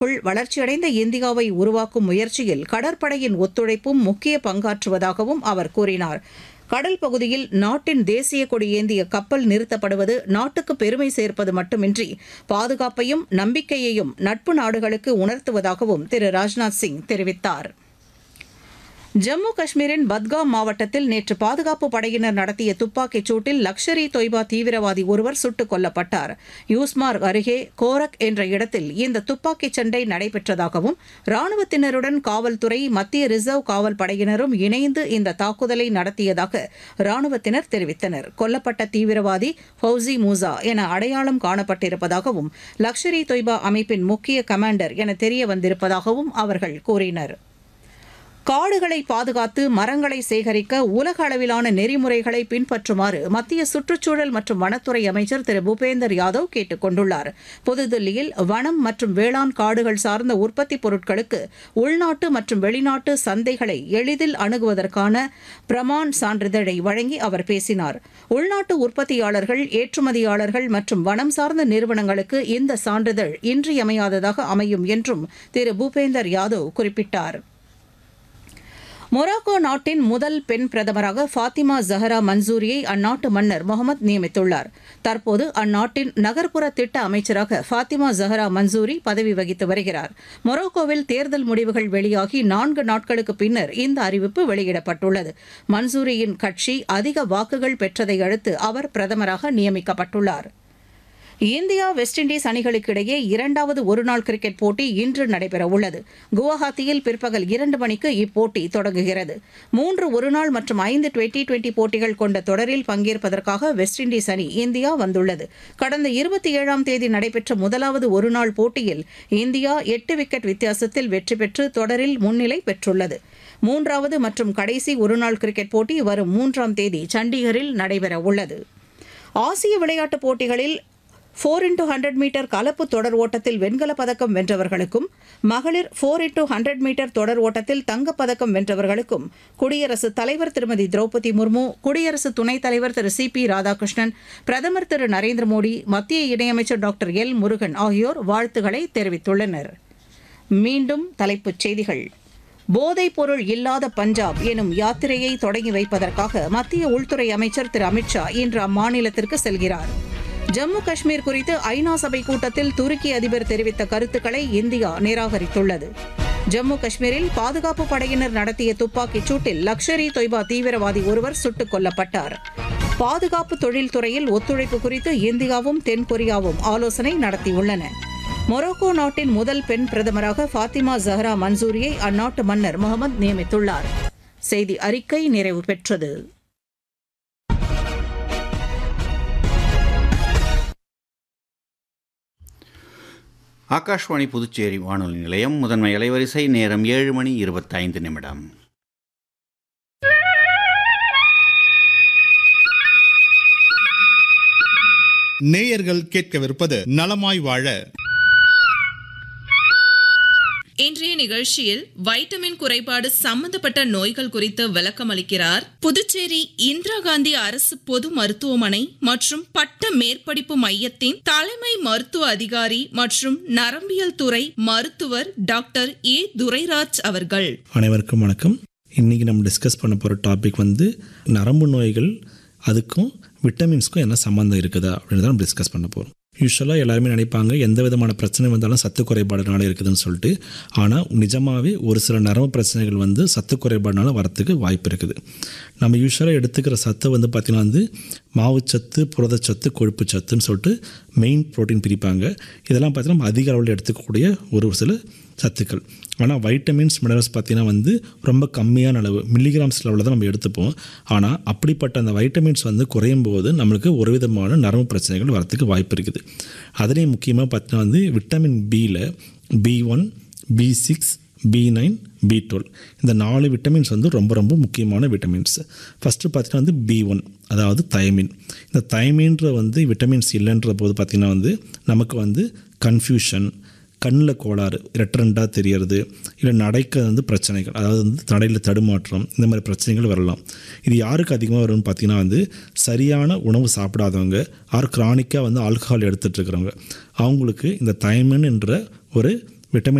க்குள் வளர்ச்சியடைந்த இந்தியாவை உருவாக்கும் முயற்சியில் கடற்படையின் ஒத்துழைப்பும் முக்கிய பங்காற்றுவதாகவும் அவர் கூறினார் கடல் பகுதியில் நாட்டின் தேசிய கொடி ஏந்திய கப்பல் நிறுத்தப்படுவது நாட்டுக்கு பெருமை சேர்ப்பது மட்டுமின்றி பாதுகாப்பையும் நம்பிக்கையையும் நட்பு நாடுகளுக்கு உணர்த்துவதாகவும் திரு ராஜ்நாத் சிங் தெரிவித்தார் ஜம்மு காஷ்மீரின் பத்காம் மாவட்டத்தில் நேற்று பாதுகாப்பு படையினர் நடத்திய துப்பாக்கிச் சூட்டில் லக்ஷர் இ தொய்பா தீவிரவாதி ஒருவர் சுட்டுக் கொல்லப்பட்டார் யூஸ்மார்க் அருகே கோரக் என்ற இடத்தில் இந்த துப்பாக்கிச் சண்டை நடைபெற்றதாகவும் ராணுவத்தினருடன் காவல்துறை மத்திய ரிசர்வ் காவல் படையினரும் இணைந்து இந்த தாக்குதலை நடத்தியதாக ராணுவத்தினர் தெரிவித்தனர் கொல்லப்பட்ட தீவிரவாதி ஃபவுசி மூசா என அடையாளம் காணப்பட்டிருப்பதாகவும் லக்ஷர் இ தொய்பா அமைப்பின் முக்கிய கமாண்டர் என தெரிய வந்திருப்பதாகவும் அவர்கள் கூறினர் காடுகளை பாதுகாத்து மரங்களை சேகரிக்க உலக அளவிலான நெறிமுறைகளை பின்பற்றுமாறு மத்திய சுற்றுச்சூழல் மற்றும் வனத்துறை அமைச்சர் திரு பூபேந்தர் யாதவ் கேட்டுக் கொண்டுள்ளார் புதுதில்லியில் வனம் மற்றும் வேளாண் காடுகள் சார்ந்த உற்பத்தி பொருட்களுக்கு உள்நாட்டு மற்றும் வெளிநாட்டு சந்தைகளை எளிதில் அணுகுவதற்கான பிரமான் சான்றிதழை வழங்கி அவர் பேசினார் உள்நாட்டு உற்பத்தியாளர்கள் ஏற்றுமதியாளர்கள் மற்றும் வனம் சார்ந்த நிறுவனங்களுக்கு இந்த சான்றிதழ் இன்றியமையாததாக அமையும் என்றும் திரு பூபேந்தர் யாதவ் குறிப்பிட்டார் மொராக்கோ நாட்டின் முதல் பெண் பிரதமராக ஃபாத்திமா ஜஹரா மன்சூரியை அந்நாட்டு மன்னர் முகமது நியமித்துள்ளார் தற்போது அந்நாட்டின் நகர்ப்புற திட்ட அமைச்சராக ஃபாத்திமா ஜஹரா மன்சூரி பதவி வகித்து வருகிறார் மொராக்கோவில் தேர்தல் முடிவுகள் வெளியாகி நான்கு நாட்களுக்கு பின்னர் இந்த அறிவிப்பு வெளியிடப்பட்டுள்ளது மன்சூரியின் கட்சி அதிக வாக்குகள் பெற்றதை அடுத்து அவர் பிரதமராக நியமிக்கப்பட்டுள்ளார் இந்தியா வெஸ்ட் இண்டீஸ் அணிகளுக்கிடையே இரண்டாவது ஒருநாள் கிரிக்கெட் போட்டி இன்று நடைபெறவுள்ளது குவஹாத்தியில் பிற்பகல் இரண்டு மணிக்கு இப்போட்டி தொடங்குகிறது மூன்று ஒருநாள் மற்றும் ஐந்து டுவெண்டி டுவெண்டி போட்டிகள் கொண்ட தொடரில் பங்கேற்பதற்காக வெஸ்ட் இண்டீஸ் அணி இந்தியா வந்துள்ளது கடந்த இருபத்தி ஏழாம் தேதி நடைபெற்ற முதலாவது ஒருநாள் போட்டியில் இந்தியா எட்டு விக்கெட் வித்தியாசத்தில் வெற்றி பெற்று தொடரில் முன்னிலை பெற்றுள்ளது மூன்றாவது மற்றும் கடைசி ஒருநாள் கிரிக்கெட் போட்டி வரும் மூன்றாம் தேதி சண்டிகரில் நடைபெறவுள்ளது ஆசிய விளையாட்டுப் போட்டிகளில் ஃபோர் இன்டூ ஹண்ட்ரட் மீட்டர் கலப்பு தொடர் ஓட்டத்தில் வெண்கலப் பதக்கம் வென்றவர்களுக்கும் மகளிர் ஃபோர் இன்டூ ஹண்ட்ரட் மீட்டர் தொடர் ஓட்டத்தில் தங்கப் பதக்கம் வென்றவர்களுக்கும் குடியரசுத் தலைவர் திருமதி திரௌபதி முர்மு குடியரசு துணைத் தலைவர் திரு சி பி ராதாகிருஷ்ணன் பிரதமர் திரு நரேந்திர மோடி மத்திய இணையமைச்சர் டாக்டர் எல் முருகன் ஆகியோர் வாழ்த்துக்களை தெரிவித்துள்ளனர் மீண்டும் தலைப்புச் செய்திகள் போதைப் பொருள் இல்லாத பஞ்சாப் எனும் யாத்திரையை தொடங்கி வைப்பதற்காக மத்திய உள்துறை அமைச்சர் திரு அமித்ஷா இன்று அம்மாநிலத்திற்கு செல்கிறார் ஜம்மு காஷ்மீர் குறித்து ஐநா சபை கூட்டத்தில் துருக்கி அதிபர் தெரிவித்த கருத்துக்களை இந்தியா நிராகரித்துள்ளது ஜம்மு காஷ்மீரில் பாதுகாப்பு படையினர் நடத்திய துப்பாக்கிச் சூட்டில் லக்ஷர் இ தொய்பா தீவிரவாதி ஒருவர் சுட்டுக் கொல்லப்பட்டார் பாதுகாப்பு தொழில்துறையில் ஒத்துழைப்பு குறித்து இந்தியாவும் தென்கொரியாவும் ஆலோசனை நடத்தியுள்ளன மொரோக்கோ நாட்டின் முதல் பெண் பிரதமராக ஃபாத்திமா ஜஹரா மன்சூரியை அந்நாட்டு மன்னர் முகமது நியமித்துள்ளார் செய்தி அறிக்கை நிறைவு பெற்றது ஆகாஷ்வாணி புதுச்சேரி வானொலி நிலையம் முதன்மை அலைவரிசை நேரம் ஏழு மணி இருபத்தைந்து நிமிடம் நேயர்கள் கேட்கவிருப்பது நலமாய் வாழ இன்றைய நிகழ்ச்சியில் வைட்டமின் குறைபாடு சம்பந்தப்பட்ட நோய்கள் குறித்து விளக்கம் அளிக்கிறார் புதுச்சேரி இந்திரா காந்தி அரசு பொது மருத்துவமனை மற்றும் பட்ட மேற்படிப்பு மையத்தின் தலைமை மருத்துவ அதிகாரி மற்றும் நரம்பியல் துறை மருத்துவர் டாக்டர் ஏ துரைராஜ் அவர்கள் அனைவருக்கும் வணக்கம் இன்றைக்கி நம்ம டிஸ்கஸ் பண்ண போகிற டாபிக் வந்து நரம்பு நோய்கள் அதுக்கும் விட்டமின்ஸ்க்கும் என்ன சம்மந்தம் இருக்குதா அப்படின்னு தான் நம்ம டிஸ்கஸ் பண்ண போகிறோம் யூஸ்வலாக எல்லாருமே நினைப்பாங்க எந்த விதமான பிரச்சனை வந்தாலும் சத்து குறைபாடுனால இருக்குதுன்னு சொல்லிட்டு ஆனால் நிஜமாகவே ஒரு சில நரம்பு பிரச்சனைகள் வந்து சத்து குறைபாடுனால வரத்துக்கு வாய்ப்பு இருக்குது நம்ம யூஸ்வலாக எடுத்துக்கிற சத்து வந்து பார்த்திங்கன்னா வந்து மாவுச்சத்து புரதச்சத்து கொழுப்பு சத்துன்னு சொல்லிட்டு மெயின் ப்ரோட்டீன் பிரிப்பாங்க இதெல்லாம் பார்த்திங்கன்னா நம்ம அதிக அளவில் எடுத்துக்கக்கூடிய ஒரு சில சத்துக்கள் ஆனால் வைட்டமின்ஸ் மினரல்ஸ் பார்த்திங்கன்னா வந்து ரொம்ப கம்மியான அளவு மில்லிகிராம்ஸ் லெவலில் தான் நம்ம எடுத்துப்போம் ஆனால் அப்படிப்பட்ட அந்த வைட்டமின்ஸ் வந்து குறையும் போது நம்மளுக்கு ஒரு விதமான நரம்பு பிரச்சனைகள் வரத்துக்கு வாய்ப்பு இருக்குது அதுலேயும் முக்கியமாக பார்த்தீங்கன்னா வந்து விட்டமின் பியில் B one B six B nine B twelve இந்த நாலு விட்டமின்ஸ் வந்து ரொம்ப ரொம்ப முக்கியமான விட்டமின்ஸ் ஃபஸ்ட்டு பார்த்தீங்கன்னா வந்து பி ஒன் அதாவது தயமின் இந்த தயமின்ற வந்து விட்டமின்ஸ் இல்லைன்ற போது பார்த்திங்கன்னா வந்து நமக்கு வந்து கன்ஃபியூஷன் கண்ணில் கோளாறு ரெட்டரண்டாக தெரியறது இல்லை நடைக்க வந்து பிரச்சனைகள் அதாவது வந்து நடையில் தடுமாற்றம் இந்த மாதிரி பிரச்சனைகள் வரலாம் இது யாருக்கு அதிகமாக வரும்னு பார்த்தீங்கன்னா வந்து சரியான உணவு சாப்பிடாதவங்க ஆர் கிரானிக்காக வந்து ஆல்கஹால் எடுத்துகிட்டு இருக்கிறவங்க அவங்களுக்கு இந்த தைமன் என்ற ஒரு விட்டமின்